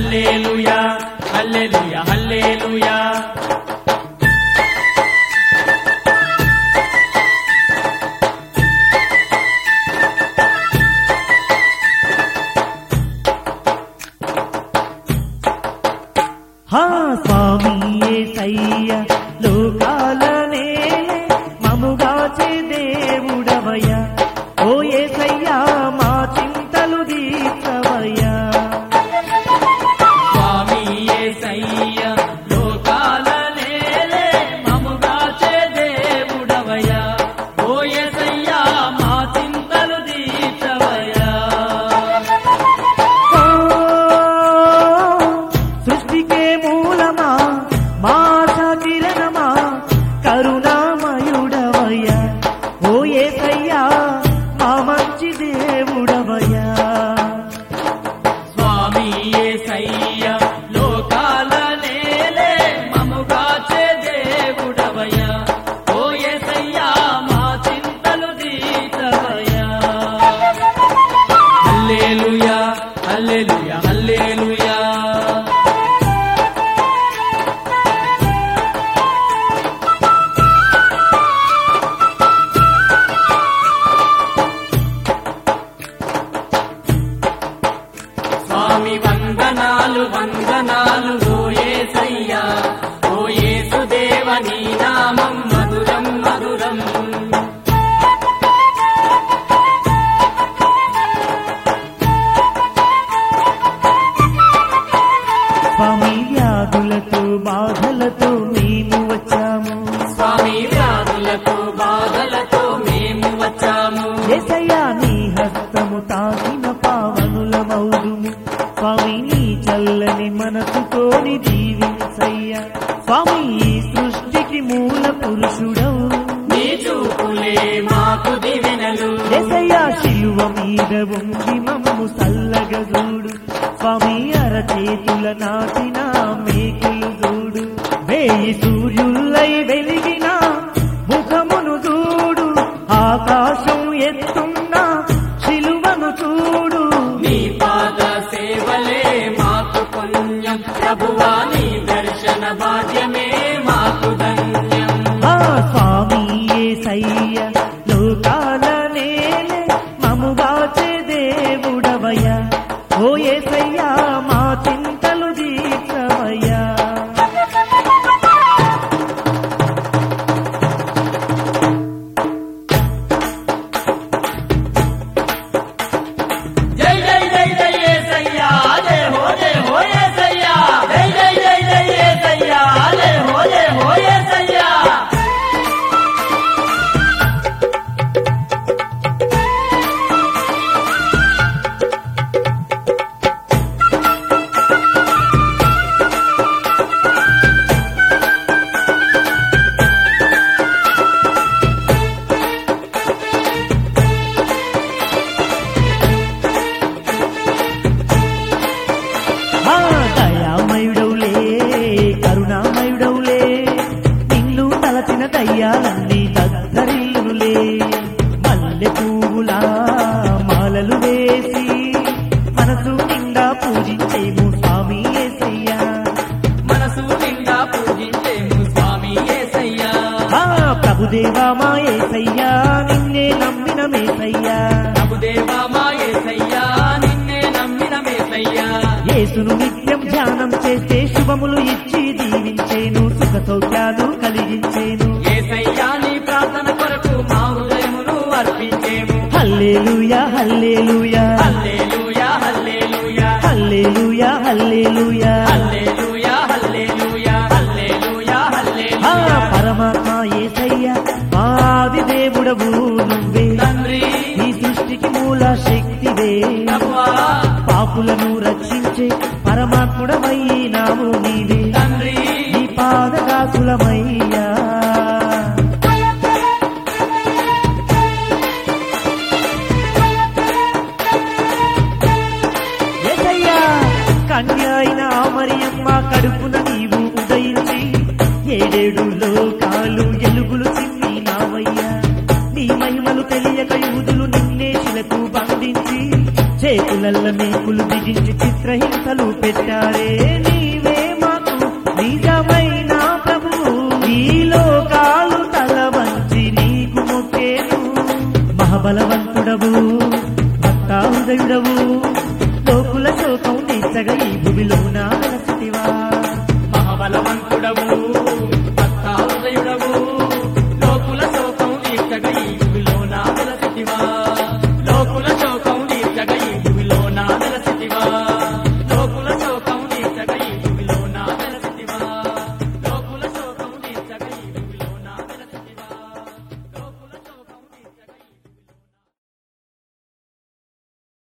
hallelujah hallelujah hallelujah హా స్వామి ఏసయ్య లోకాలనే మముగాచే దేవుడవయ్య ఓ ఏసయ్య మా చింతలు దీర్చవయ్యా స్వామి యేసయ్య లోకాల నేలే మముగాచే దేవుడవయ్యా ఓ యేసయ్యా మా చింతలు దీర్చవయ్యా ఓ, సృష్టికే మూలమా మాస కిరణమా కరుణామయుడవయ్యా ఓ ఏసయ్యా మా మంచి దేవుడవయ్యా స్వామి యేసయ్య లోకాల నేలే మముగాచే దేవుడవయ్యా ఓ యేసయ్యా మా చింతలు దీర్చవయ్యా హల్లేలుయా హల్లేలుయా హల్లేలుయా స్వామి వందనాలు వందనాలు ఓ యేసయ్యా ఓ యేసుదేవ నీ నామం మధురం మధురం స్వామి వ్యాధులతో బాధలతో మేము వచ్చాము స్వామి వ్యాధులతో బాధలతో మేము వచ్చాము ఎసయ్యా నీ హస్తము తాకిన పావనులమౌదుము స్వామి నీ చల్లని మనసుతోని దీవించయ్యా స్వామి ఈ సృష్టికి మూల పురుషుడవు నీ చూపులే మాకు దివెనలు ఎసయ్యా శిలువ మీద ఉండి మమ్ము సల్లగా చూడు స్వామి అరచేతుల నాటిన మేకులు చూడు వేయి సూర్యుల్లై వెలిగిన ముఖమును చూడు ఆకాశం ఎత్తున్న శిలువను చూడు నీ పాద సేవలే మాకు పుణ్యం ప్రభువా నీ దర్శన భాగ్యమే మాకు ధన్యం ఆ స్వామి ఏసయ్య లోకాల నేలే మముగాచే దేవుడవయ్యా ఓ ఏసయ్యా మా చింతలు దీర్చవయ్యా జై జై జై జై యేసయ్యా జై హో జై హో యేసయ్యా జై జై జై జై యేసయ్యా జై హో జై హో యేసయ్యా ఆ దయామయుడవులే కరుణామయుడవులే నిన్ను తలచిన దయ్యాలన్నీ దద్దరిల్లునులే మల్లె పువ్వులా మాలలు వేసి మనసు నిండా పూజించేము స్వామి ఏసయ్యా మనసు నిండా పూజించేము స్వామి యేసయ్యా ఆ ప్రభుదేవా మా ఏసయ్యా నిన్నే నమ్మిన మేసయ్యా ప్రభుదేవా మా యేసయ్యా నిన్నే నమ్మిన మేసయ్యా యేసును నిత్యం ధ్యానం చేస్తే శుభములు ఇచ్చి దీవించేను సుఖ సౌఖ్యాలు కలిగించేను యేసయ్యా నీ ప్రార్థన కొరకు మా హృదయమును అర్పించేము hallelujah hallelujah hallelujah hallelujah hallelujah hallelujah hallelujah hallelujah hallelujah ఆ హల్లెలూయా పరమాత్మ ఏసయ్య ఆది దేవుడవు నువ్వే తండ్రి ఈ సృష్టికి మూల శక్తివే ప్రభువా పాపులను రక్షించే పరమాత్ముడవైనాము నీవే తండ్రి నీ పాదదాసులమయ్యా ఏసయ్యా కన్య అయిన మరియమ్మ కడుపున నీవు ఉదయించి ఏడేడు లోకాలు ఎలుగులు చిమ్మి నావయ్యా నీ మహిమలు తెలియక యూదులు నిన్నే శిలకు బంధించి చేతులల్ల మేకులు బిగించి చిత్రహింసలు పెట్టారే నీవే మాకు నిజమైన ప్రభువు ఈ లోకాలు తల వంచి నీకు మొక్కేను మహాబలవంతుడవు భక్తాహృదయుడవు లోకుల శోకం నీచగా ఈ భూమిలో నా వెలసితివా